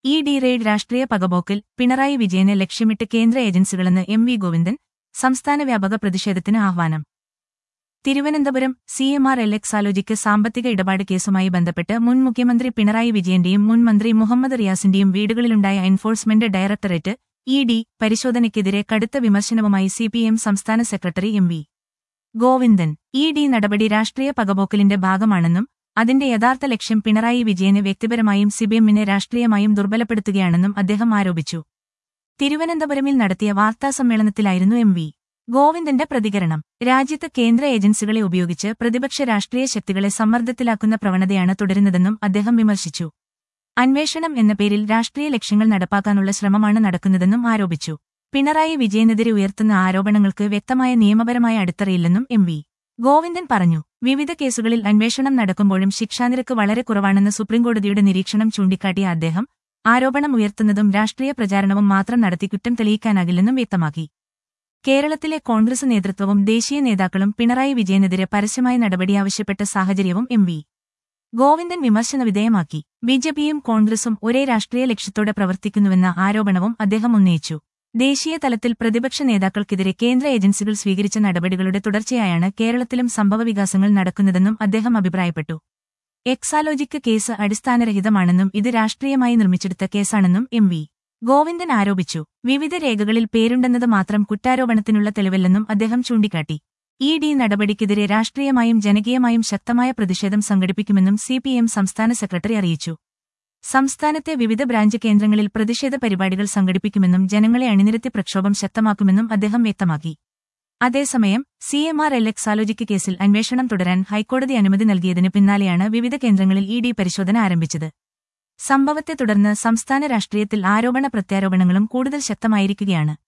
E D raid രാഷ്ട്രീയ പകപോക്കിൽ പിണറായി വിജയനെ ലക്ഷ്യമിട്ട് കേന്ദ്ര ഏജൻസികളെന്ന് എം വി ഗോവിന്ദൻ സംസ്ഥാന വ്യാപക പ്രതിഷേധത്തിന് ആഹ്വാനം Thiruvananthapuram C M R L Exalogic സാമ്പത്തിക ഇടപാട് കേസുമായി ബന്ധപ്പെട്ട് മുൻ മുഖ്യമന്ത്രി പിണറായി വിജയന്റെയും മുൻ മന്ത്രി മുഹമ്മദ് റിയാസിന്റെയും വീടുകളിലുണ്ടായ എൻഫോഴ്സ്മെന്റ് ഡയറക്ടറേറ്റ് ഇ ഡി പരിശോധനയ്ക്കെതിരെ കടുത്ത വിമർശനവുമായി സിപിഎം സംസ്ഥാന secretary M V Govindan E D നടപടി രാഷ്ട്രീയ പകപോക്കലിന്റെ ഭാഗമാണെന്നും അതിന്റെ യഥാർത്ഥ ലക്ഷ്യം പിണറായി വിജയനെ വ്യക്തിപരമായും സിപിഎമ്മിനെ രാഷ്ട്രീയമായും ദുർബലപ്പെടുത്തുകയാണെന്നും അദ്ദേഹം ആരോപിച്ചു തിരുവനന്തപുരമിൽ നടത്തിയ വാർത്താസമ്മേളനത്തിലായിരുന്നു എം വി ഗോവിന്ദന്റെ പ്രതികരണം രാജ്യത്ത് കേന്ദ്ര ഏജൻസികളെ ഉപയോഗിച്ച് പ്രതിപക്ഷ രാഷ്ട്രീയ ശക്തികളെ സമ്മർദ്ദത്തിലാക്കുന്ന പ്രവണതയാണ് തുടരുന്നതെന്നും അദ്ദേഹം വിമർശിച്ചു അന്വേഷണം എന്ന പേരിൽ രാഷ്ട്രീയ ലക്ഷ്യങ്ങൾ നടപ്പാക്കാനുള്ള ശ്രമമാണ് നടക്കുന്നതെന്നും ആരോപിച്ചു പിണറായി വിജയനെതിരെ ഉയർത്തുന്ന ആരോപണങ്ങൾക്ക് വ്യക്തമായ നിയമപരമായ അടിത്തറയില്ലെന്നും എം വി ഗോവിന്ദൻ പറഞ്ഞു വിവിധ കേസുകളിൽ അന്വേഷണം നടക്കുമ്പോഴും ശിക്ഷാനിരക്ക് വളരെ കുറവാണെന്ന് സുപ്രീംകോടതിയുടെ നിരീക്ഷണം ചൂണ്ടിക്കാട്ടിയ അദ്ദേഹം ആരോപണം ഉയർത്തുന്നതും രാഷ്ട്രീയ പ്രചാരണവും മാത്രം നടത്തി കുറ്റം തെളിയിക്കാനാകില്ലെന്നും വ്യക്തമാക്കി കേരളത്തിലെ കോൺഗ്രസ് നേതൃത്വവും ദേശീയ നേതാക്കളും പിണറായി വിജയനെതിരെ പരസ്യമായ നടപടി ആവശ്യപ്പെട്ട സാഹചര്യവും എം വി ഗോവിന്ദൻ വിമർശന വിധേയമാക്കി ബിജെപിയും കോൺഗ്രസും ഒരേ രാഷ്ട്രീയ ലക്ഷ്യത്തോടെ പ്രവർത്തിക്കുന്നുവെന്ന ആരോപണവും അദ്ദേഹം ഉന്നയിച്ചു ദേശീയ തലത്തിൽ പ്രതിപക്ഷ നേതാക്കൾക്കെതിരെ കേന്ദ്ര ഏജൻസികൾ സ്വീകരിച്ച നടപടികളുടെ തുടർച്ചയായാണ് കേരളത്തിലും സംഭവവികാസങ്ങൾ നടക്കുന്നതെന്നും അദ്ദേഹം അഭിപ്രായപ്പെട്ടു എക്സാലോജിക്ക് കേസ് അടിസ്ഥാനരഹിതമാണെന്നും ഇത് രാഷ്ട്രീയമായി നിർമ്മിച്ചെടുത്ത കേസാണെന്നും എം വി ഗോവിന്ദൻ ആരോപിച്ചു വിവിധ രേഖകളിൽ പേരുണ്ടെന്നത് മാത്രം കുറ്റാരോപണത്തിനുള്ള തെളിവല്ലെന്നും അദ്ദേഹം ചൂണ്ടിക്കാട്ടി ഇ ഡി നടപടിക്കെതിരെ രാഷ്ട്രീയമായും ജനകീയമായും ശക്തമായ പ്രതിഷേധം സംഘടിപ്പിക്കുമെന്നും സിപിഎം സംസ്ഥാന സെക്രട്ടറി അറിയിച്ചു സംസ്ഥാനത്തെ വിവിധ ബ്രാഞ്ച് കേന്ദ്രങ്ങളിൽ പ്രതിഷേധ പരിപാടികൾ സംഘടിപ്പിക്കുമെന്നും ജനങ്ങളെ അണിനിരത്തി പ്രക്ഷോഭം ശക്തമാക്കുമെന്നും അദ്ദേഹം വ്യക്തമാക്കി അതേസമയം C M R L Exalogic കേസിൽ അന്വേഷണം തുടരാൻ ഹൈക്കോടതി അനുമതി നൽകിയതിനു പിന്നാലെയാണ് വിവിധ കേന്ദ്രങ്ങളിൽ ഇ ഡി പരിശോധന ആരംഭിച്ചത് സംഭവത്തെ തുടർന്ന് സംസ്ഥാന രാഷ്ട്രീയത്തിൽ ആരോപണ പ്രത്യാരോപണങ്ങളും കൂടുതൽ ശക്തമായിരിക്കുകയാണ്